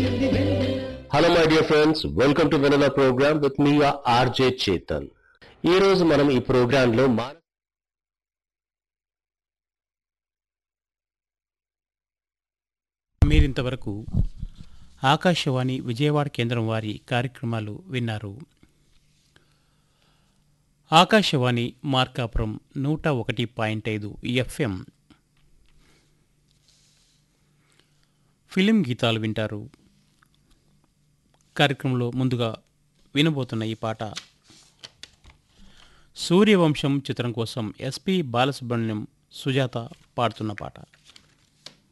hello my dear friends welcome to వెనలా program with మీ RJ Chetan ఈ రోజు మనం ఈ ప్రోగ్రామ్ లో మాన మీరింతవరకు ఆకాశవాణి విజయవాడ కేంద్రం వారి కార్యక్రమాలు విన్నారు ఆకాశవాణి మార్కాపురం నూట ఒకటి పాయింట్ ఐదు ఎఫ్ఎం ఫిలిం గీతాలు వింటారు కార్యక్రమంలో ముందుగా వినబోతున్న ఈ పాట సూర్యవంశం చిత్రం కోసం ఎస్పి బాలసుబ్రహ్మణ్యం సుజాత పాడుతున్న పాట